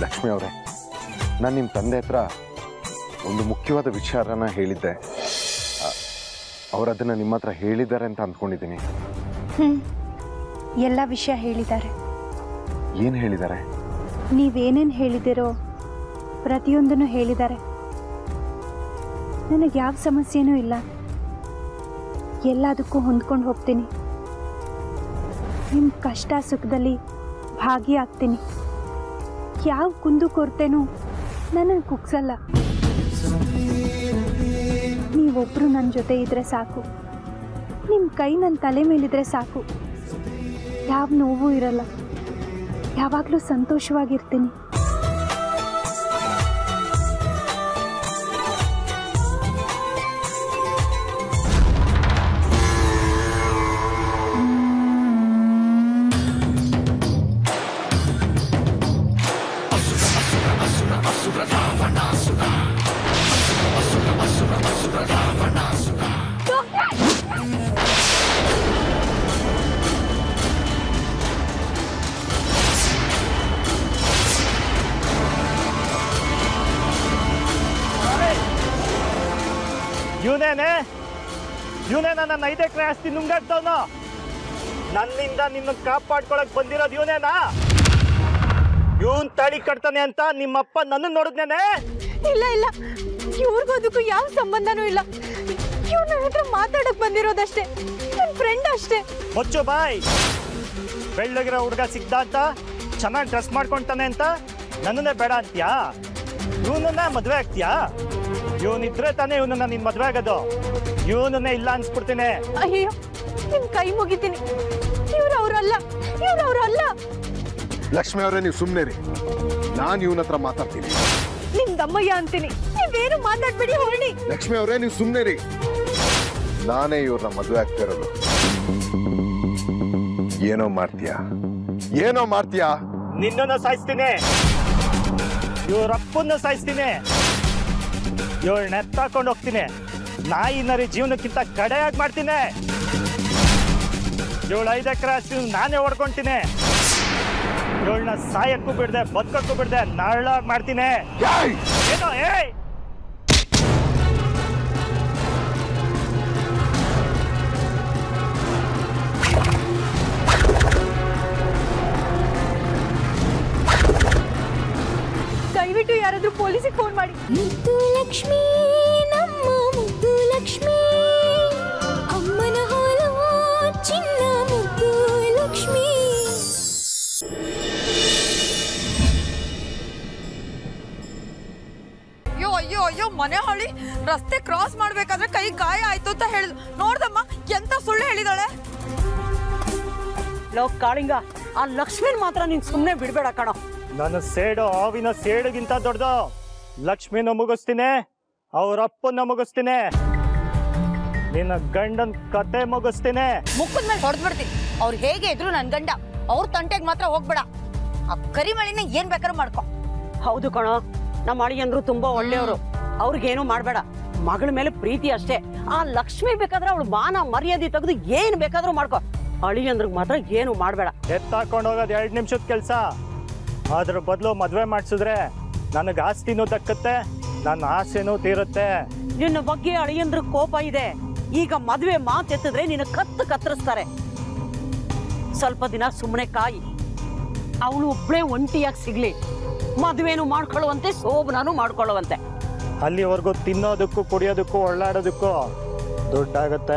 ಲಕ್ಷ್ಮಿ ಅವರೇ ನಾನು ನಿಮ್ಮ ತಂದೆ ಹತ್ರ ಒಂದು ಮುಖ್ಯವಾದ ವಿಚಾರನ ಹೇಳಿದ್ದೆ ಅವ್ರು ಅದನ್ನು ನಿಮ್ಮ ಹತ್ರ ಹೇಳಿದ್ದಾರೆ ಅಂತ ಅಂದ್ಕೊಂಡಿದ್ದೀನಿ ಹ್ಞೂ ಎಲ್ಲ ವಿಷಯ ಹೇಳಿದ್ದಾರೆ ಏನು ಹೇಳಿದ್ದಾರೆ ನೀವೇನೇನು ಹೇಳಿದಿರೋ ಪ್ರತಿಯೊಂದನ್ನು ಹೇಳಿದ್ದಾರೆ ನನಗೆ ಯಾವ ಸಮಸ್ಯೆನೂ ಇಲ್ಲ ಎಲ್ಲದಕ್ಕೂ ಹೊಂದ್ಕೊಂಡು ಹೋಗ್ತೀನಿ ನಿಮ್ಮ ಕಷ್ಟ ಸುಖದಲ್ಲಿ ಭಾಗಿಯಾಗ್ತೀನಿ ಯಾವ ಕುಂದು ಕೊರತೆನೂ ನನ್ನನ್ನು ಕುಗ್ಸಲ್ಲ ನೀವೊಬ್ಬರು ನನ್ನ ಜೊತೆ ಇದ್ರೆ ಸಾಕು ನಿಮ್ಮ ಕೈ ನನ್ನ ತಲೆ ಮೇಲಿದ್ರೆ ಸಾಕು ಯಾವ ನೋವು ಇರಲ್ಲ ಯಾವಾಗಲೂ ಸಂತೋಷವಾಗಿರ್ತೀನಿ ಇವನೇನೆ ಇವನೇ ನನ್ನ ಐದು ಎಕರೆ ಆಸ್ತಿ ನುಂಗಾಡ್ತವನು ನನ್ನಿಂದ ನಿನ್ನ ಕಾಪಾಡ್ಕೊಳಕ್ ಬಂದಿರೋದು ಇವನೇನಾ ಇವನ್ ತಾಳಿ ಕಟ್ತಾನೆ ಅಂತ ನಿಮ್ಮಪ್ಪ ನನ್ನ ನೋಡಿದ್ನೇನೆ ಇಲ್ಲ ಇಲ್ಲ ಇವ್ರಿಗೋದಕ್ಕೂ ಯಾವ ಸಂಬಂಧನೂ ಇಲ್ಲ ಇವ್ರು ನನ್ನ ಹತ್ರ ಮಾತಾಡಕ್ ಬಂದಿರೋದಷ್ಟೇ ನನ್ನ ಫ್ರೆಂಡ್ ಅಷ್ಟೇ ಮುಚ್ಚು ಬಾಯ್ ಬೆಳ್ಳಗಿರೋ ಹುಡುಗ ಸಿಗ್ದ ಅಂತ ಚೆನ್ನಾಗಿ ಡ್ರೆಸ್ ಮಾಡ್ಕೊಂತಾನೆ ಅಂತ ನನ್ನನ್ನೇ ಬೇಡ ಅಂತ್ಯಾ ಇವನನ್ನ ಮದ್ವೆ ಆಗ್ತೀಯಾ ಇವನಿದ್ರೆ ತಾನೇ ಇವನನ್ನ ನಿನ್ ಮದ್ವೆ ಆಗೋದು ಇವನನ್ನೇ ಇಲ್ಲ ಅನ್ಸ್ಬಿಡ್ತೀನಿ ಅಯ್ಯೋ ನಿಮ್ ಕೈ ಮುಗಿತೀನಿ ಇವ್ರು ಅವ್ರಲ್ಲ ಇವ್ರು ಅವ್ರಲ್ಲ ಲಕ್ಷ್ಮಿ ಅವರೇ ನೀವು ಸುಮ್ಮನೆ ರೀ ನಾನು ಇವನ ಹತ್ರ ಮಾತಾಡ್ತೀನಿ ನಿಮ್ ದಮ್ಮಯ್ಯ ಅಂತೀನಿ ನೀವೇನು ಮಾತಾಡ್ಬೇಡಿ ಹೊರಡಿ ಲಕ್ಷ್ಮಿ ಅವರೇ ನೀವು ಸುಮ್ಮನೆ ರೀ ನಾನೇ ಇವ್ರನ್ನ ಮದುವೆ ಆಗ್ತಾ ಇರೋದು ಏನೋ ಮಾಡ್ತೀಯಾ ಏನೋ ಮಾಡ್ತೀಯಾ ನಿನ್ನನ್ನು ಸಾಯಿಸ್ತೀನಿ ಇವ್ರಪ್ಪನ್ನ ಸಾಯಿಸ್ತೀನಿ ಇವಳನ್ನ ಎತ್ತಾಕೊಂಡು ಹೋಗ್ತೀನಿ ನಾಯಿ ನರಿ ಜೀವನಕ್ಕಿಂತ ಕಡೆಯಾಗಿ ಮಾಡ್ತೀನಿ ಇವಳು ಐದು ಎಕರೆ ಆಸ್ತಿ ನಾನೇ ಹೊಡ್ಕೊಂತೀನಿ ಇವಳನ್ನ ಸಾಯಕ್ಕೂ ಬಿಡ್ದೆ ಬದುಕಕ್ಕೂ ಬಿಡ್ದೆ ನರಳಾಗಿ ಮಾಡ್ತೀನಿ ಯಾಯ್! ಏನೋ ಏಯ್ ದಯವಿಟ್ಟು ಯಾರಾದ್ರೂ ಪೊಲೀಸಿಗೆ ಫೋನ್ ಮಾಡಿ ಮುದ್ದು ಲಕ್ಷ್ಮೀ ನಮ್ಮ ಮುದ್ದು ಲಕ್ಷ್ಮೀ ಅಮ್ಮನ ಹಾಲು ಚಿನ್ನ ಮುದ್ದು ಲಕ್ಷ್ಮೀ ಅಯ್ಯೋ ಅಯ್ಯೋ ಅಯ್ಯೋ ಮನೆ ಹಳ್ಳಿ ರಸ್ತೆ ಕ್ರಾಸ್ ಮಾಡ್ಬೇಕಾದ್ರೆ ಕೈ ಗಾಯ ಆಯ್ತು ಅಂತ ಹೇಳಿದ್ಲು ನೋಡ್ದಮ್ಮ ಎಂತ ಸುಳ್ಳು ಹೇಳಿದಾಳೆ ಲೋ ಕಾಳಿಂಗ ಆ ಲಕ್ಷ್ಮಿನ್ ಮಾತ್ರ ನೀನ್ ಸುಮ್ನೆ ಬಿಡ್ಬೇಡ ಕಣೋ ನನ್ನ ಸೇಡು ಹಾವಿನ ಸೇಡಿಗಿಂತ ದೊಡ್ಡದು ಲಕ್ಷ್ಮಿನ ಮುಗಿಸ್ತೀನಿ ಅವ್ರ ಅಪ್ಪನ್ನ ಮುಗಿಸ್ತೀನಿ ನಿನ್ನ ಗಂಡನ್ ಕತೆ ಮುಗಿಸ್ತೀನಿ ಮುಖದ ಮೇಲೆ ಹೊಡೆದ್ಬಿಡ್ತೀನಿ ಅವ್ರು ಹೇಗೆ ಇದ್ರು ನನ್ ಗಂಡ ಅವ್ರ ತಂಟೆಗೆ ಮಾತ್ರ ಹೋಗ್ಬೇಡ ಆ ಕರಿಮಳಿನ ಏನ್ ಬೇಕಾದ್ರೂ ಮಾಡ್ಕೊ ಹೌದು ಕಣೋ ನಮ್ಮ ಅಳಿಯಂದ್ರು ತುಂಬಾ ಒಳ್ಳೆಯವರು ಅವ್ರಿಗೇನು ಮಾಡ್ಬೇಡ ಮಗಳ ಮೇಲೆ ಪ್ರೀತಿ ಅಷ್ಟೇ ಆ ಲಕ್ಷ್ಮಿ ಬೇಕಾದ್ರೆ ಅವಳು ಮಾನ ಮರ್ಯಾದೆ ತೆಗೆದು ಏನ್ ಬೇಕಾದ್ರೂ ಮಾಡ್ಕೊ ಅಳಿಯಂದ್ರಿಗೆ ಮಾತ್ರ ಏನು ಮಾಡ್ಬೇಡ ಎತ್ತಾಕೊಂಡು ಹೋಗೋದು ಎರಡು ನಿಮಿಷದ ಕೆಲಸ ಅದ್ರ ಬದಲು ಮದುವೆ ಮಾಡಿಸಿದ್ರೆ ನನಗೆ ಆಸ್ತಿನೂ ದಕ್ಕತ್ತೆ ನನ್ನ ಆಸೆನೂ ತೀರುತ್ತೆ ನಿನ್ನ ಬಗ್ಗೆ ಅಳಿಯಂದ್ರ ಕೋಪ ಇದೆ ಈಗ ಮದ್ವೆ ಮಾತೆತ್ತಿದ್ರೆ ನಿನ್ನ ಕತ್ತು ಕತ್ತರಿಸ್ತಾರೆ ಸ್ವಲ್ಪ ದಿನ ಸುಮ್ಮನೆ ಕಾಯಿ ಅವಳು ಒಬ್ಳೆ ಒಂಟಿಯಾಗಿ ಸಿಗ್ಲಿ ಮದ್ವೆನು ಮಾಡ್ಕೊಳ್ಳುವಂತೆ ಶೋಭನಾನು ಮಾಡ್ಕೊಳ್ಳುವಂತೆ ಅಲ್ಲಿವರೆಗೂ ತಿನ್ನೋದಕ್ಕೂ ಕುಡಿಯೋದಕ್ಕೂ ಒಳ್ಳಾಡೋದಕ್ಕೂ ದುಡ್ಡಾಗುತ್ತೆ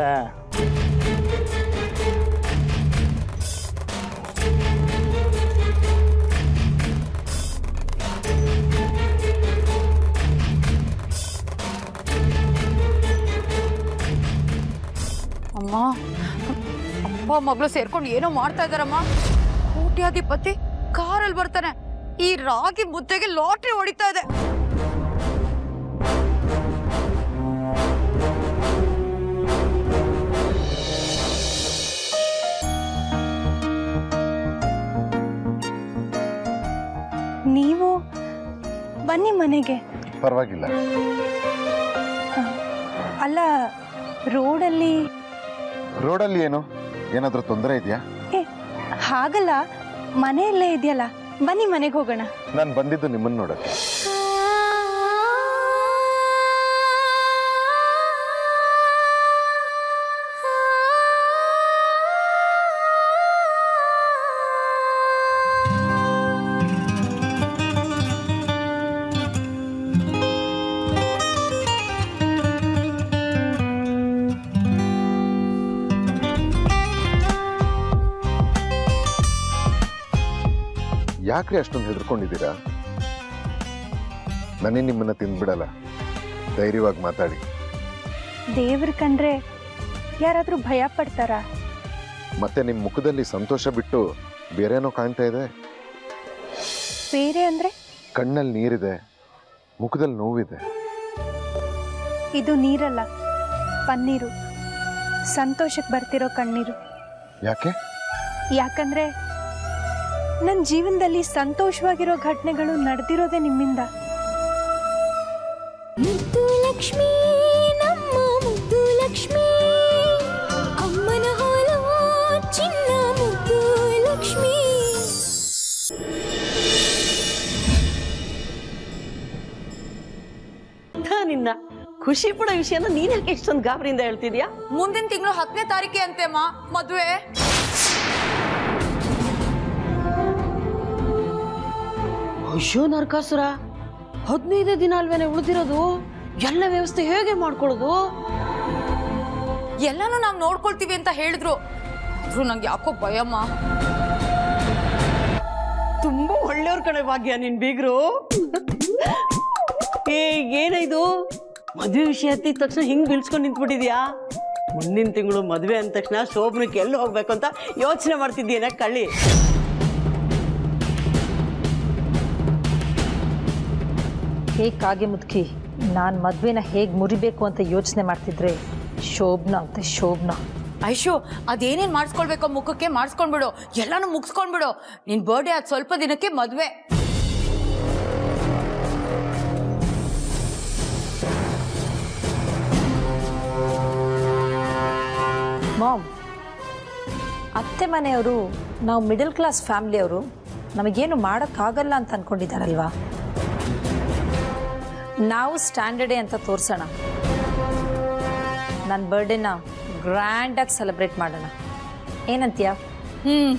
ಅಮ್ಮ ಅಪ್ಪ ಮಗಳು ಸೇರ್ಕೊಂಡು ಏನೋ ಮಾಡ್ತಾ ಇದಾರಮ್ಮ ಕೋಟ್ಯಾಧಿಪತಿ ಕಾರಲ್ಲಿ ಬರ್ತಾನೆ ಈ ರಾಗಿ ಮುದ್ದೆಗೆ ಲಾಟ್ರಿ ಹೊಡಿತಾ ಇದೆ ನೀವು ಬನ್ನಿ ಮನೆಗೆ ಪರವಾಗಿಲ್ಲ ಅಲ್ಲ ರೋಡಲ್ಲಿ ರೋಡಲ್ಲಿ ಏನು ಏನಾದರೂ ತೊಂದರೆ ಇದೆಯಾ ಏ ಹಾಗಲ್ಲ ಮನೆಯಲ್ಲೇ ಇದೆಯಲ್ಲ ಬನ್ನಿ ಮನೆಗೆ ಹೋಗೋಣ ನಾನು ಬಂದಿದ್ದು ನಿಮ್ಮನ್ನು ನೋಡಕ್ಕೆ ಯಾಕ್ರಿ ಅಷ್ಟೊಂದು ಹೆದರ್ಕೊಂಡಿದ್ದೀರಾ ನಾನೇ ನಿಮ್ಮನ್ನ ತಿಂದ್ಬಿಡಲ್ಲ ಧೈರ್ಯವಾಗಿ ಮಾತಾಡಿ ದೇವ್ರ ಕಂಡ್ರೆ ಯಾರಾದರೂ ಭಯ ಪಡ್ತಾರಾ ಮತ್ತೆ ನಿಮ್ಮ ಮುಖದಲ್ಲಿ ಸಂತೋಷ ಬಿಟ್ಟು ಬೇರೇನೋ ಕಾಣ್ತಾ ಇದೆ ಬೇರೆ ಅಂದರೆ ಕಣ್ಣಲ್ಲಿ ನೀರಿದೆ ಮುಖದಲ್ಲಿ ನೋವಿದೆ ಇದು ನೀರಲ್ಲ ಪನ್ನೀರು ಸಂತೋಷಕ್ಕೆ ಬರ್ತಿರೋ ಕಣ್ಣೀರು ಯಾಕೆ ಯಾಕಂದ್ರೆ ನನ್ನ ಜೀವನದಲ್ಲಿ ಸಂತೋಷವಾಗಿರೋ ಘಟನೆಗಳು ನಡೆದಿರೋದೇ ನಿಮ್ಮಿಂದ ಮುದ್ದು ಲಕ್ಷ್ಮೀ ನಮ್ಮ ಮುದ್ದು ಲಕ್ಷ್ಮೀ ಅಮ್ಮನ ಹಾಲು ಚಿನ್ನ ಮುದ್ದು ಲಕ್ಷ್ಮೀ ಥ ನಿನ್ನ ಖುಷಿ ಪಡೋ ವಿಷಯನ ನೀನ್ ಯಾಕೆ ಇಷ್ಟೊಂದು ಗಾಬರಿಯಿಂದ ಹೇಳ್ತಿದ್ಯಾ ಮುಂದಿನ ತಿಂಗಳು ಹತ್ತನೇ ತಾರೀಕೆ ಅಂತೆ ಅಮ್ಮ ಮದುವೆ ಅಯ್ಯೋ ನರಕಾಸುರ ಹದಿನೈದೇ ದಿನ ಅಲ್ವೇನೆ ಉಳಿದಿರೋದು ಎಲ್ಲ ವ್ಯವಸ್ಥೆ ಹೇಗೆ ಮಾಡ್ಕೊಳ್ಳೋದು ಎಲ್ಲಾನು ನಾವು ನೋಡ್ಕೊಳ್ತೀವಿ ಅಂತ ಹೇಳಿದ್ರು ಆದ್ರೂ ನಂಗೆ ಯಾಕೋ ಭಯಮ್ಮ ತುಂಬಾ ಒಳ್ಳೆಯವ್ರ ಕಡೆ ಭಾಗ್ಯ ನಿನ್ ಬೀಗ್ರು ಏ ಏನಿದು ಮದುವೆ ವಿಷಯ ಎತ್ತಿದ ತಕ್ಷಣ ಹಿಂಗ್ ಬೀಳ್ಸ್ಕೊಂಡು ನಿಂತ್ಬಿಟ್ಟಿದ್ಯಾ ಮುಂದಿನ ತಿಂಗಳು ಮದುವೆ ಅಂದ ತಕ್ಷಣ ಶೋಭನಕ್ಕೆ ಎಲ್ಲಿ ಹೋಗ್ಬೇಕು ಅಂತ ಯೋಚನೆ ಮಾಡ್ತಿದ್ದೀನ ಕಳ್ಳಿ ಹೇಗೆ ಕಾಗೆ ಮುದುಕಿ ನಾನು ಮದುವೆನ ಹೇಗೆ ಮುರಿಬೇಕು ಅಂತ ಯೋಚನೆ ಮಾಡ್ತಿದ್ರೆ ಶೋಭನಾ ಅಂತೆ ಶೋಭನಾ ಐಶು ಅದೇನೇನ್ ಮಾಡಿಸ್ಕೊಳ್ಬೇಕೋ ಮುಖಕ್ಕೆ ಮಾಡಿಸ್ಕೊಂಡ್ಬಿಡು ಎಲ್ಲಾನು ಮುಗಿಸ್ಕೊಂಡ್ಬಿಡು ನಿನ್ ಬರ್ಡೇ ಆದ್ ಸ್ವಲ್ಪ ದಿನಕ್ಕೆ ಮದ್ವೆ ಮಾಮ್ ಅತ್ತೆ ಮನೆಯವರು ನಾವು ಮಿಡಲ್ ಕ್ಲಾಸ್ ಫ್ಯಾಮ್ಲಿಯವರು ನಮಗೇನು ಮಾಡೋಕ್ಕಾಗಲ್ಲ ಅಂತ ಅಂದ್ಕೊಂಡಿದ್ದಾರಲ್ವಾ ನಾವು ಸ್ಟ್ಯಾಂಡರ್ಡೇ ಅಂತ ತೋರಿಸೋಣ ನನ್ನ ಬರ್ಡೇನ ಗ್ರ್ಯಾಂಡಾಗಿ ಸೆಲೆಬ್ರೇಟ್ ಮಾಡೋಣ ಏನಂತೀಯ ಹ್ಮ್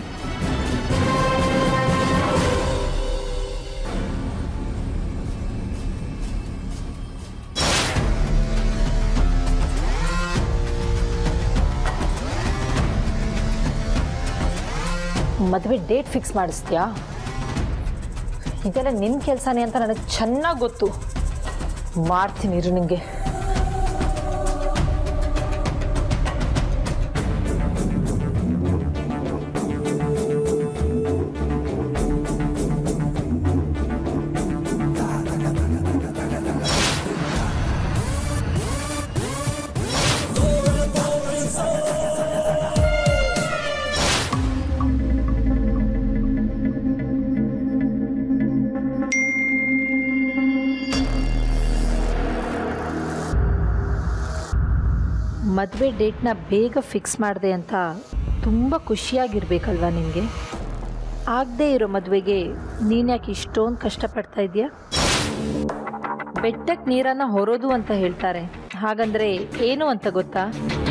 ಮದುವೆ ಡೇಟ್ ಫಿಕ್ಸ್ ಮಾಡಿಸ್ತೀಯಾ ಇದೆಲ್ಲ ನಿನ್ನ ಕೆಲಸನೇ ಅಂತ ನನಗೆ ಚೆನ್ನಾಗಿ ಗೊತ್ತು ಮಾಡ್ತೀನಿ ಇರು ನಿಮಗೆ ಮದುವೆ ಡೇಟ್ನ ಬೇಗ ಫಿಕ್ಸ್ ಮಾಡಿದೆ ಅಂತ ತುಂಬ ಖುಷಿಯಾಗಿರ್ಬೇಕಲ್ವಾ ನಿನಗೆ ಆಗದೇ ಇರೋ ಮದುವೆಗೆ ನೀನು ಯಾಕೆ ಇಷ್ಟೊಂದು ಕಷ್ಟಪಡ್ತಾ ಇದೆಯಾ ಬೆಟ್ಟಕ್ಕೆ ನೀರನ್ನು ಹೊರೋದು ಅಂತ ಹೇಳ್ತಾರೆ ಹಾಗಂದ್ರೆ ಏನು ಅಂತ ಗೊತ್ತಾ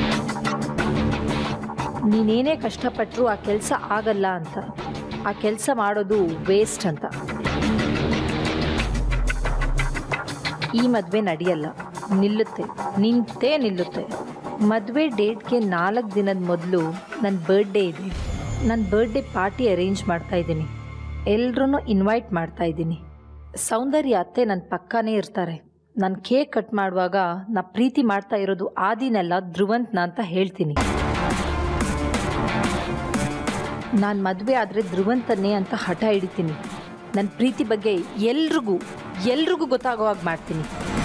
ನೀನೇನೇ ಕಷ್ಟಪಟ್ಟರೂ ಆ ಕೆಲಸ ಆಗಲ್ಲ ಅಂತ ಆ ಕೆಲಸ ಮಾಡೋದು ವೇಸ್ಟ್ ಅಂತ ಈ ಮದುವೆ ನಡೆಯಲ್ಲ ನಿಲ್ಲುತ್ತೆ ನಿಂತೇ ನಿಲ್ಲುತ್ತೆ ಮದುವೆ ಡೇಟ್ಗೆ ನಾಲ್ಕು ದಿನದ ಮೊದಲು ನನ್ನ ಬರ್ಡೇ ಇದೆ ನನ್ನ ಬರ್ಡೇ ಪಾರ್ಟಿ ಅರೇಂಜ್ ಮಾಡ್ತಾ ಇದ್ದೀನಿ ಎಲ್ರೂ ಇನ್ವೈಟ್ ಮಾಡ್ತಾ ಇದ್ದೀನಿ ಸೌಂದರ್ಯ ಅತ್ತೆ ನನ್ನ ಪಕ್ಕನೇ ಇರ್ತಾರೆ ನಾನು ಕೇಕ್ ಕಟ್ ಮಾಡುವಾಗ ನಾ ಪ್ರೀತಿ ಮಾಡ್ತಾ ಇರೋದು ಆದಿನೆಲ್ಲ ಧ್ರುವಂತ್ನ ಅಂತ ಹೇಳ್ತೀನಿ ನಾನು ಮದುವೆ ಆದರೆ ಧ್ರುವಂತನ್ನೇ ಅಂತ ಹಠ ಹಿಡಿತೀನಿ ನನ್ನ ಪ್ರೀತಿ ಬಗ್ಗೆ ಎಲ್ರಿಗೂ ಎಲ್ರಿಗೂ ಗೊತ್ತಾಗೋ ಹಾಗೆ ಮಾಡ್ತೀನಿ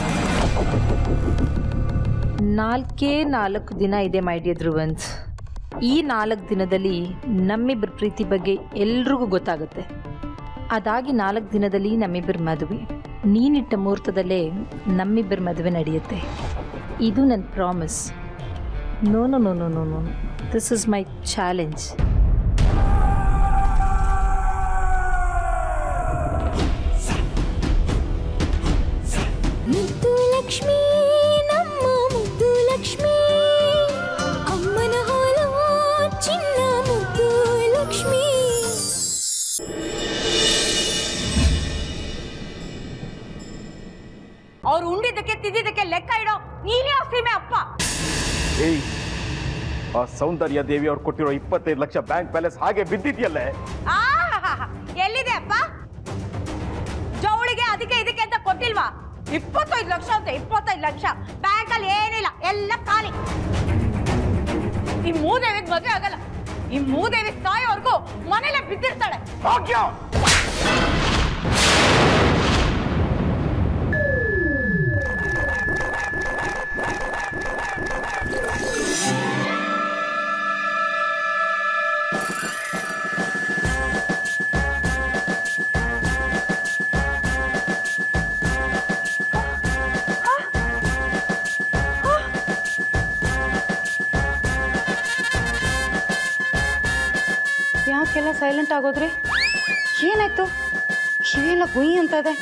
ನಾಲ್ಕೇ ನಾಲ್ಕು ದಿನ ಇದೆ ಮೈ ಡಿಯರ್ ಧ್ರುವಂತ್ ಈ ನಾಲ್ಕು ದಿನದಲ್ಲಿ ನಮ್ಮಿಬ್ಬರ ಪ್ರೀತಿ ಬಗ್ಗೆ ಎಲ್ರಿಗೂ ಗೊತ್ತಾಗುತ್ತೆ ಅದಾಗಿ ನಾಲ್ಕು ದಿನದಲ್ಲಿ ನಮ್ಮಿಬ್ಬರ ಮದುವೆ ನೀನಿಟ್ಟ ಮುಹೂರ್ತದಲ್ಲೇ ನಮ್ಮಿಬ್ಬರ ಮದುವೆ ನಡೆಯುತ್ತೆ ಇದು ನನ್ನ promise no no no no no no this is my challenge ಅವ್ರು ಉಂಡಿದ್ದಕ್ಕೆ ತಿದ್ದಿದ್ದಕ್ಕೆ ಲೆಕ್ಕ ಇಡೋ ನೀನೇ ಆ ಸೀಮೆ ಅಪ್ಪ ಏಯ್ ಆ ಸೌಂದರ್ಯ ದೇವಿ ಅವ್ರು ಕೊಟ್ಟಿರೋ ಇಪ್ಪತ್ತೈದು ಲಕ್ಷ ಬ್ಯಾಂಕ್ ಬ್ಯಾಲೆನ್ಸ್ ಹಾಗೆ ಬಿದ್ದಿದ್ಯಲ್ಲೇ ಆಹಾಹಾಹಾ. ಎಲ್ಲಿದೆ ಅಪ್ಪ ಜವಳಿಗೆ ಅದಕ್ಕೆ ಇದಕ್ಕೆ ಅಂತ ಕೊಟ್ಟಿಲ್ವಾ ಇಪ್ಪತ್ತೈದು ಲಕ್ಷ ಅಂತ ಇಪ್ಪತ್ತೈದು ಲಕ್ಷ ಬ್ಯಾಂಕಲ್ಲಿ ಏನಿಲ್ಲ ಎಲ್ಲ ಖಾಲಿ ಈ ಮೂದೇವಿಗೆ ಮದುವೆ ಆಗಲ್ಲ ಈ ಮೂದೇವಿ ಸಾಯೋವರೆಗೂ ಮನೇಲೆ ಬಿದ್ದಿರ್ತಾಳೆ ಭಾಗ್ಯ ಯಾಕೆಲ್ಲ ಸೈಲೆಂಟ್ ಆಗೋದ್ರಿ ಏನಾಯ್ತು ಕಿವಿಯೆಲ್ಲ ಗುಯ್ ಅಂತ ಇದೆ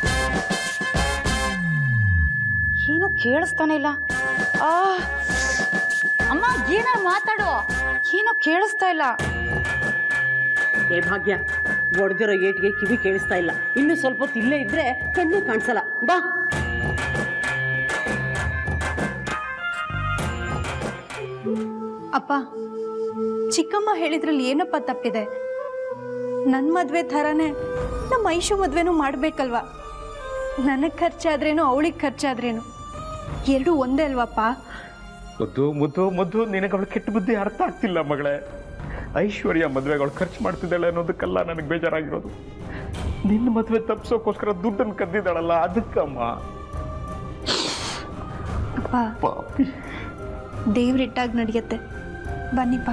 ಏನು ಕೇಳಿಸ್ತಾನೆ ಇಲ್ಲ ಆ ಅಮ್ಮ ಏನಾರು ಮಾತಾಡು ಏನೋ ಕೇಳಿಸ್ತಾ ಇಲ್ಲ ಏ ಭಾಗ್ಯ ಒಡೆದಿರೋ ಏಟ್ಗೆ ಕಿವಿ ಕೇಳಿಸ್ತಾ ಇಲ್ಲ ಇನ್ನು ಸ್ವಲ್ಪ ಹೊತ್ತು ಇಲ್ಲೇ ಇದ್ರೆ ಕಣ್ಣು ಕಾಣಿಸಲ್ಲ ಬಾ ಅಪ್ಪ ಚಿಕ್ಕಮ್ಮ ಹೇಳಿದ್ರಲ್ಲಿ ಏನಪ್ಪ ತಪ್ಪಿದೆ ನನ್ನ ಮದುವೆ ಥರನೇ ನಮ್ಮ ಐಶು ಮದುವೆನೂ ಮಾಡಬೇಕಲ್ವಾ ನನಗೆ ಖರ್ಚಾದ್ರೇನು ಅವಳಿಗೆ ಖರ್ಚಾದ್ರೇನು ಎರಡೂ ಒಂದೇ ಅಲ್ವಪ್ಪ ಮುದ್ದು ಮುದ್ದು ಮುದ್ದು ನಿನಗೆ ಅವಳು ಕೆಟ್ಟ ಬುದ್ಧಿ ಅರ್ಥ ಆಗ್ತಿಲ್ಲ ಮಗಳೇ ಐಶ್ವರ್ಯ ಮದುವೆಗಳು ಖರ್ಚು ಮಾಡ್ತಿದ್ದಾಳೆ ಅನ್ನೋದಕ್ಕಲ್ಲ ನನಗೆ ಬೇಜಾರಾಗಿರೋದು ನಿನ್ನ ಮದುವೆ ತಪ್ಪಿಸೋಕ್ಕೋಸ್ಕರ ದುಡ್ಡನ್ನು ಕದ್ದಿದ್ದಾಳಲ್ಲ ಅದಕ್ಕಮ್ಮ ಅಪ್ಪ ಪಾಪಿ ದೇವ್ರಿಟ್ಟಾಗ ನಡೆಯುತ್ತೆ ಬನ್ನಿಪ್ಪ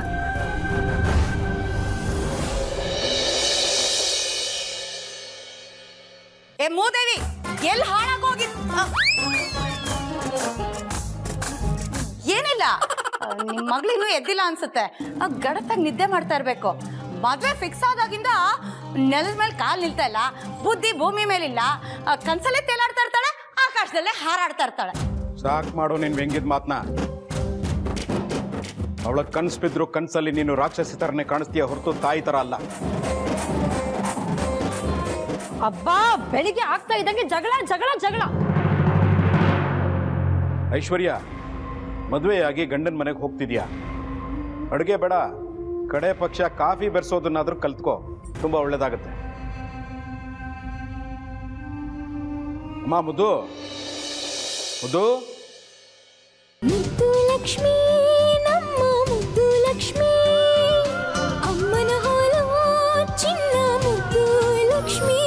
ಏ ಮೂದೇವಿ ಎಲ್ಲಿ ಹಾಳಾಗೋಗಿ ಆ. ಏನಿಲ್ಲ ಆ, ನಿಮ್ ಮಗಳು ಇನ್ನೂ ಎದ್ದಿಲ್ಲ ಅನ್ಸುತ್ತೆ ಆ, ಗಡತ್ತಾಗಿ ನಿದ್ದೆ ಮಾಡ್ತಾ ಇರ್ಬೇಕು ಮದ್ವೆ ಫಿಕ್ಸ್ ಆದಾಗಿಂದ ನೆಲದ ಮೇಲೆ ಕಾಲ್ ನಿಲ್ತಾ ಇಲ್ಲ ಬುದ್ಧಿ ಭೂಮಿ ಮೇಲಿಲ್ಲ ಆ, ಕನ್ಸಲ್ಲೇ ತೇಲಾಡ್ತಾ ಇರ್ತಾಳೆ ಆಕಾಶದಲ್ಲೇ ಹಾರಾಡ್ತಾ ಇರ್ತಾಳೆ ಸಾಕ್ ಮಾಡು ನಿನ್ ವ್ಯಂಗ್ಯದ ಮಾತನ್ನ ಅವಳ ಕನ್ಸು ಬಿದ್ರು ಕನ್ಸಲ್ಲಿ ನೀನು ರಾಕ್ಷಸಿ ಥರನೇ ಕಾಣಿಸ್ತೀಯ ಹೊರತು ತಾಯಿ ಥರ ಅಲ್ಲ ಅಬ್ಬಾ ಬೆಳಿಗ್ಗೆ ಆಗ್ತಾ ಇದ್ದಂಗೆ ಜಗಳ ಜಗಳ ಜಗಳ ಐಶ್ವರ್ಯ ಮದುವೆಯಾಗಿ ಗಂಡನ ಮನೆಗೆ ಹೋಗ್ತಿದ್ಯಾ ಅಡುಗೆ ಬೇಡ ಕಡೆ ಪಕ್ಷ ಕಾಫಿ ಬೆರೆಸೋದನ್ನಾದ್ರೂ ಕಲ್ತ್ಕೋ ತುಂಬಾ ಒಳ್ಳೇದಾಗತ್ತೆ ಅಮ್ಮ ಮುದ್ದು ಮುದ್ದು ಮುದ್ದು ಲಕ್ಷ್ಮೀ ನಮ್ಮ ಮುದ್ದು ಲಕ್ಷ್ಮೀ ಅಮ್ಮನ ಹಾಲು ಚಿನ್ನ ಮುದ್ದು ಲಕ್ಷ್ಮೀ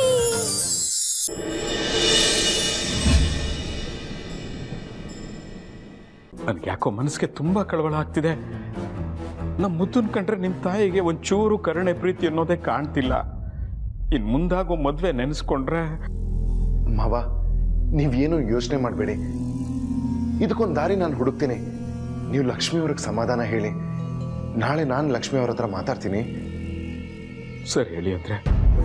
ನನ್ಗೆ ಯಾಕೋ ಮನಸ್ಸಿಗೆ ತುಂಬಾ ಕಳವಳ ಆಗ್ತಿದೆ ನಮ್ಮ ಮುದ್ದನ್ ಕಂಡ್ರೆ ನಿಮ್ಮ ತಾಯಿಗೆ ಒಂಚೂರು ಕರುಣೆ ಪ್ರೀತಿ ಅನ್ನೋದೇ ಕಾಣ್ತಿಲ್ಲ ಇನ್ ಮುಂದಾಗೋ ಮದ್ವೆ ನೆನೆಸ್ಕೊಂಡ್ರೆ ಮಾವ ನೀವೇನು ಯೋಚನೆ ಮಾಡಬೇಡಿ ಇದಕ್ಕೊಂದು ದಾರಿ ನಾನು ಹುಡುಕ್ತೀನಿ ನೀವು ಲಕ್ಷ್ಮಿ ಅವ್ರಿಗೆ ಸಮಾಧಾನ ಹೇಳಿ ನಾಳೆ ನಾನು ಲಕ್ಷ್ಮಿ ಅವ್ರ ಹತ್ರ ಮಾತಾಡ್ತೀನಿ ಸರಿ ಹೇಳಿ ಅಂದ್ರೆ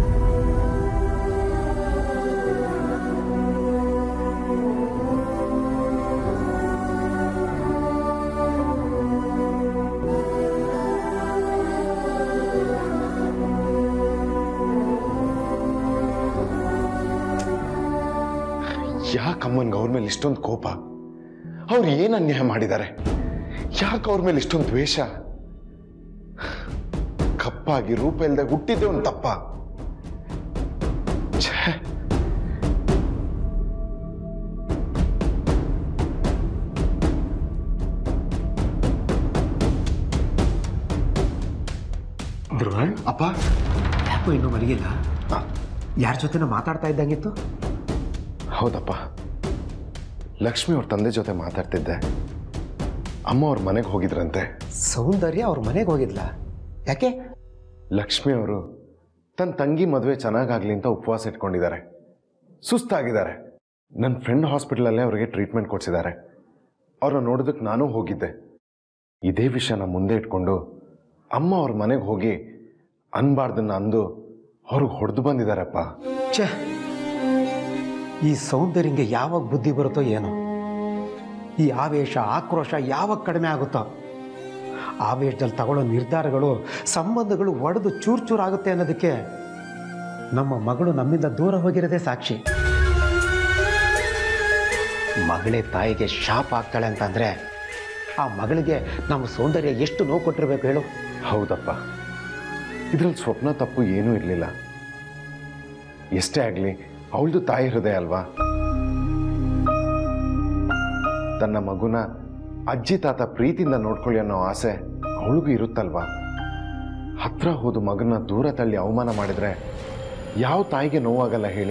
ಯಾಕೆ ಅಮ್ಮನ್ಗೆ ಅವ್ರ ಮೇಲೆ ಇಷ್ಟೊಂದು ಕೋಪ ಅವ್ರು ಏನು ಅನ್ಯಾಯ ಮಾಡಿದ್ದಾರೆ ಯಾಕೆ ಅವ್ರ ಮೇಲೆ ಇಷ್ಟೊಂದು ದ್ವೇಷ ಕಪ್ಪಾಗಿ ರೂಪ ಇಲ್ಲದೆ ಹುಟ್ಟಿದ್ದೆ ಒಂದು ತಪ್ಪ ಛೇ ಧ್ರುವ ಅಪ್ಪ ಯಾಕೋ ಇನ್ನೂ ಮಲಗಿಲ್ಲ ಯಾರ ಜೊತೆನೋ ಮಾತಾಡ್ತಾ ಇದ್ದಂಗಿತ್ತು ಹೌದಪ್ಪ ಲಕ್ಷ್ಮಿ ಅವ್ರ ತಂದೆ ಜೊತೆ ಮಾತಾಡ್ತಿದ್ದೆ ಅಮ್ಮ ಅವ್ರ ಮನೆಗೆ ಹೋಗಿದ್ರಂತೆ ಸೌಂದರ್ಯ ಅವ್ರ ಮನೆಗೆ ಹೋಗಿದ್ಲ ಯಾಕೆ ಲಕ್ಷ್ಮಿ ಅವರು ತನ್ನ ತಂಗಿ ಮದುವೆ ಚೆನ್ನಾಗಾಗ್ಲಿ ಅಂತ ಉಪವಾಸ ಇಟ್ಕೊಂಡಿದ್ದಾರೆ ಸುಸ್ತಾಗಿದ್ದಾರೆ ನನ್ನ ಫ್ರೆಂಡ್ ಹಾಸ್ಪಿಟಲಲ್ಲೇ ಅವರಿಗೆ ಟ್ರೀಟ್ಮೆಂಟ್ ಕೊಡಿಸಿದ್ದಾರೆ ಅವ್ರನ್ನ ನೋಡೋದಕ್ಕೆ ನಾನೂ ಹೋಗಿದ್ದೆ ಇದೇ ವಿಷಯನ ಮುಂದೆ ಇಟ್ಕೊಂಡು ಅಮ್ಮ ಅವ್ರ ಮನೆಗೆ ಹೋಗಿ ಅನ್ಬಾರ್ದನ್ನ ಅಂದು ಅವ್ರಿಗೆ ಹೊಡೆದು ಬಂದಿದ್ದಾರಪ್ಪ ಛೇ ಈ ಸೌಂದರ್ಯಂಗೆ ಯಾವಾಗ ಬುದ್ಧಿ ಬರುತ್ತೋ ಏನೋ ಈ ಆವೇಶ ಆಕ್ರೋಶ ಯಾವಾಗ ಕಡಿಮೆ ಆಗುತ್ತೋ ಆವೇಶದಲ್ಲಿ ತಗೊಳ್ಳೋ ನಿರ್ಧಾರಗಳು ಸಂಬಂಧಗಳು ಒಡೆದು ಚೂರು ಚೂರಾಗುತ್ತೆ ಅನ್ನೋದಕ್ಕೆ ನಮ್ಮ ಮಗಳು ನಮ್ಮಿಂದ ದೂರ ಹೋಗಿರೋದೇ ಸಾಕ್ಷಿ ಮಗಳೇ ತಾಯಿಗೆ ಶಾಪ್ ಆಗ್ತಾಳೆ ಅಂತಂದರೆ ಆ ಮಗಳಿಗೆ ನಮ್ಮ ಸೌಂದರ್ಯ ಎಷ್ಟು ನೋವು ಕೊಟ್ಟಿರ್ಬೇಕು ಹೇಳು ಹೌದಪ್ಪ ಇದ್ರಲ್ಲಿ ಸ್ವಪ್ನ ತಪ್ಪು ಏನೂ ಇರಲಿಲ್ಲ ಎಷ್ಟೇ ಆಗಲಿ ಅವಳದು ತಾಯಿ ಹೃದಯ ಅಲ್ವಾ ತನ್ನ ಮಗುನ ಅಜ್ಜಿ ತಾತ ಪ್ರೀತಿಯಿಂದ ನೋಡ್ಕೊಳ್ಳಿ ಅನ್ನೋ ಆಸೆ ಅವಳಿಗೂ ಇರುತ್ತಲ್ವಾ ಹತ್ರ ಹೋದು ಮಗನ ದೂರ ತಳ್ಳಿ ಅವಮಾನ ಮಾಡಿದ್ರೆ ಯಾವ ತಾಯಿಗೆ ನೋವಾಗಲ್ಲ ಹೇಳಿ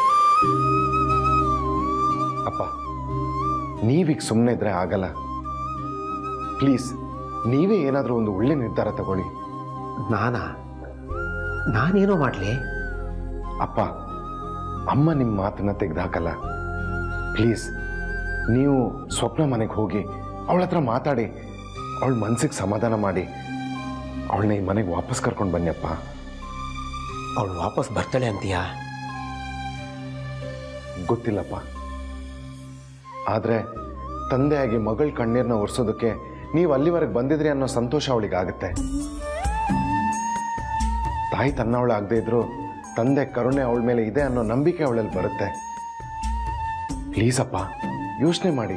ಅಪ್ಪ ನೀವೀಗ ಸುಮ್ಮನೆ ಇದ್ರೆ ಆಗಲ್ಲ ಪ್ಲೀಸ್ ನೀವೇ ಏನಾದರೂ ಒಂದು ಒಳ್ಳೆ ನಿರ್ಧಾರ ತಗೊಳ್ಳಿ ನಾನಾ ನಾನೇನೋ ಮಾಡಲಿ ಅಪ್ಪ ಅಮ್ಮ ನಿಮ್ಮ ಮಾತನ್ನ ತೆಗೆದಾಕಲ್ಲ ಪ್ಲೀಸ್ ನೀವು ಸ್ವಪ್ನ ಮನೆಗೆ ಹೋಗಿ ಅವಳ ಹತ್ರ ಮಾತಾಡಿ ಅವಳ ಮನ್ಸಿಗೆ ಸಮಾಧಾನ ಮಾಡಿ ಅವಳನ್ನ ಈ ಮನೆಗೆ ವಾಪಸ್ ಕರ್ಕೊಂಡು ಬನ್ನಿಯಪ್ಪ ಅವಳು ವಾಪಸ್ ಬರ್ತಾಳೆ ಅಂತೀಯಾ ಗೊತ್ತಿಲ್ಲಪ್ಪ ಆದರೆ ತಂದೆಯಾಗಿ ಮಗಳ ಕಣ್ಣೀರನ್ನ ಒರೆಸೋದಕ್ಕೆ ನೀವು ಅಲ್ಲಿವರೆಗೆ ಬಂದಿದ್ರಿ ಅನ್ನೋ ಸಂತೋಷ ಅವಳಿಗಾಗುತ್ತೆ ತಾಯಿ ತನ್ನವಳು ಆಗದೆ ಇದ್ರು ತಂದೆ ಕರುಣೆ ಅವಳ ಮೇಲೆ ಇದೆ ಅನ್ನೋ ನಂಬಿಕೆ ಅವಳಲ್ಲಿ ಬರುತ್ತೆ ಪ್ಲೀಸ್ ಅಪ್ಪ ಯೋಚನೆ ಮಾಡಿ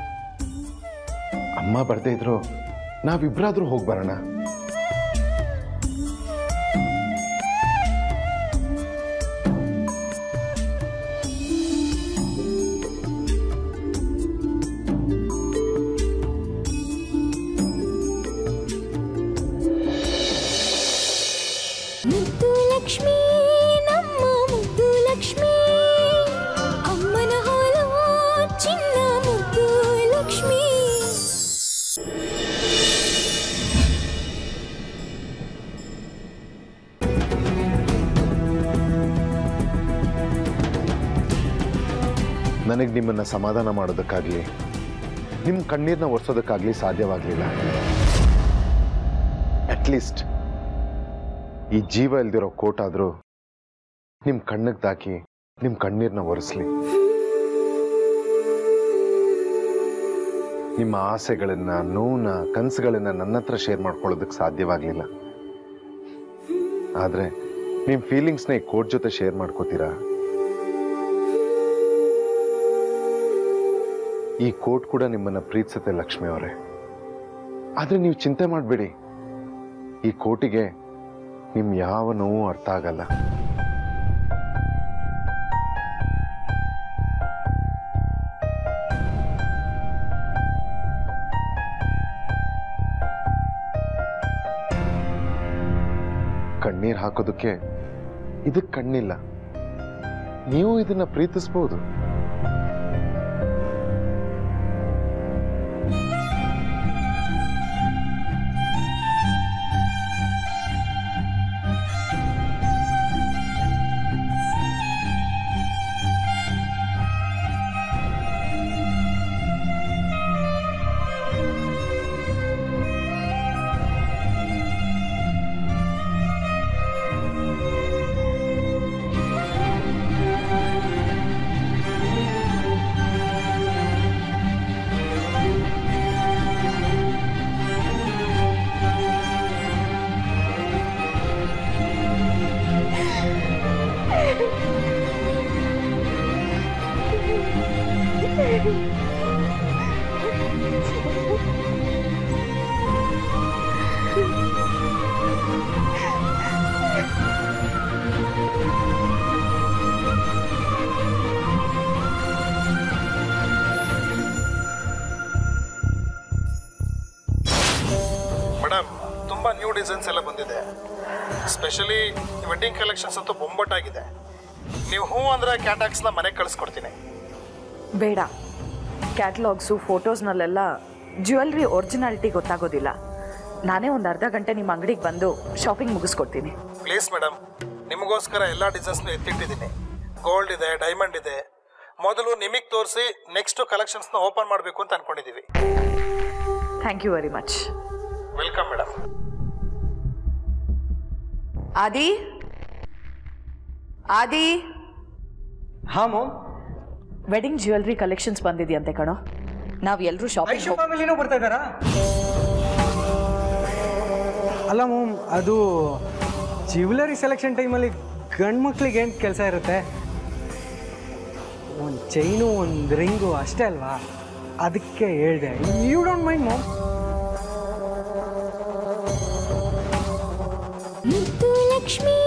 ಅಮ್ಮ ಬರ್ದೇ ಇದ್ರು ನಾವಿಬ್ರಾದ್ರೂ ಹೋಗಿ ಬರೋಣ ಮುದ್ದು ಲಕ್ಷ್ಮೀ ನಮ್ಮ ಮುದ್ದು ಲಕ್ಷ್ಮೀ ಅಮ್ಮನ ಹಾಲು ಚಿನ್ನ ಮುದ್ದು ಲಕ್ಷ್ಮೀ ನನಗೆ ನಿಮ್ಮನ್ನು ಸಮಾಧಾನ ಮಾಡೋದಕ್ಕಾಗಲಿ ನಿಮ್ಮ ಕಣ್ಣೀರನ್ನ ಒರೆಸೋದಕ್ಕಾಗಲಿ ಸಾಧ್ಯವಾಗಲಿಲ್ಲ ಅಟ್ಲೀಸ್ಟ್ ಈ ಜೀವ ಇಲ್ದಿರೋ ಕೋಟಾದರೂ ನಿಮ್ಮ ಕಣ್ಣಿಗೆ ತಾಕಿ ನಿಮ್ಮ ಕಣ್ಣೀರನ್ನ ಒರೆಸ್ಲಿ ನಿಮ್ಮ ಆಸೆಗಳನ್ನ ನೋವನ್ನ ಕನಸುಗಳನ್ನ ನನ್ನ ಹತ್ರ ಶೇರ್ ಮಾಡ್ಕೊಳ್ಳೋದಕ್ಕೆ ಸಾಧ್ಯವಾಗಲಿಲ್ಲ ಆದರೆ ನಿಮ್ಮ ಫೀಲಿಂಗ್ಸ್ನ ಈ ಕೋಟ್ ಜೊತೆ ಶೇರ್ ಮಾಡ್ಕೋತೀರಾ ಈ ಕೋಟ್ ಕೂಡ ನಿಮ್ಮನ್ನ ಪ್ರೀತಿಸುತ್ತೆ ಲಕ್ಷ್ಮಿ ಅವರೇ ಆದ್ರೆ ನೀವು ಚಿಂತೆ ಮಾಡಬೇಡಿ ಈ ಕೋಟಿಗೆ ನಿಮ್ ಯಾವ ನೋವು ಅರ್ಥ ಆಗಲ್ಲ ಕಣ್ಣೀರ್ ಹಾಕೋದಕ್ಕೆ ಇದಕ್ ಕಣ್ಣಿಲ್ಲ ನೀವು ಇದನ್ನ ಪ್ರೀತಿಸ್ಬೋದು ಮೇಡಮ್ ತುಂಬ ನ್ಯೂ ಡಿಸೈನ್ಸ್ ಎಲ್ಲ ಬಂದಿದೆ ಸ್ಪೆಷಲಿ ವೆಡ್ಡಿಂಗ್ ಕಲೆಕ್ಷನ್ಸ್ ಅಂತೂ ಬೊಂಬಟ್ಟಾಗಿದೆ ನೀವು ಹ್ಞೂ ಅಂದರೆ ಕ್ಯಾಟಾಕ್ಸ್ನ ಮನೆಗೆ ಕಳಿಸ್ಕೊಡ್ತೀನಿ ಬೇಡ ಕ್ಯಾಟ್ಲಾಗ್ಸು ಫೋಟೋಸ್ನಲ್ಲೆಲ್ಲ ಜ್ಯುವೆಲ್ರಿ ಒರಿಜಿನಾಲಿಟಿ ಗೊತ್ತಾಗೋದಿಲ್ಲ ನಾನೇ ಒಂದು ಅರ್ಧ ಗಂಟೆ ನಿಮ್ಮ ಅಂಗಡಿಗೆ ಬಂದು ಶಾಪಿಂಗ್ ಮುಗಿಸ್ಕೊಡ್ತೀನಿ ಪ್ಲೀಸ್ ಮೇಡಮ್ ನಿಮಗೋಸ್ಕರ ಎಲ್ಲ ಡಿಸೈನ್ಸ್ನು ಎತ್ತಿಟ್ಟಿದ್ದೀನಿ ಗೋಲ್ಡ್ ಇದೆ ಡೈಮಂಡ್ ಇದೆ ಮೊದಲು ನಿಮಗೆ ತೋರಿಸಿ ನೆಕ್ಸ್ಟು ಕಲೆಕ್ಷನ್ಸ್ನ ಓಪನ್ ಮಾಡಬೇಕು ಅಂತ ಅನ್ಕೊಂಡಿದ್ದೀವಿ thank you very much welcome madam ಆದಿ ಆದಿ ಹಾಂ ಮೋಮ್ ವೆಡ್ಡಿಂಗ್ ಜ್ಯುವೆಲ್ರಿ ಕಲೆಕ್ಷನ್ಸ್ ಬಂದಿದೆಯಂತೆ ಕಣೋ ನಾವು ಎಲ್ಲರೂ ಶಾಪಿಂಗ್ ಐಶು ಫ್ಯಾಮಿಲಿನೂ ಬರ್ತಾ ಇದ್ದಾರಾ ಅಲ್ಲ ಮೋಮ್ ಅದು ಜ್ಯುವೆಲರಿ ಸೆಲೆಕ್ಷನ್ ಟೈಮಲ್ಲಿ ಗಂಡು ಮಕ್ಳಿಗೆ ಏನು ಕೆಲಸ ಇರುತ್ತೆ ಒಂದು ಚೈನು ಒಂದು ರಿಂಗು ಅಷ್ಟೇ ಅಲ್ವಾ ಅದಕ್ಕೆ ಹೇಳಿದೆ ಯು ಡೋಂಟ್ ಮೈಂಡ್ ಮಾಮ್ ಮುದ್ದು ಲಕ್ಷ್ಮೀ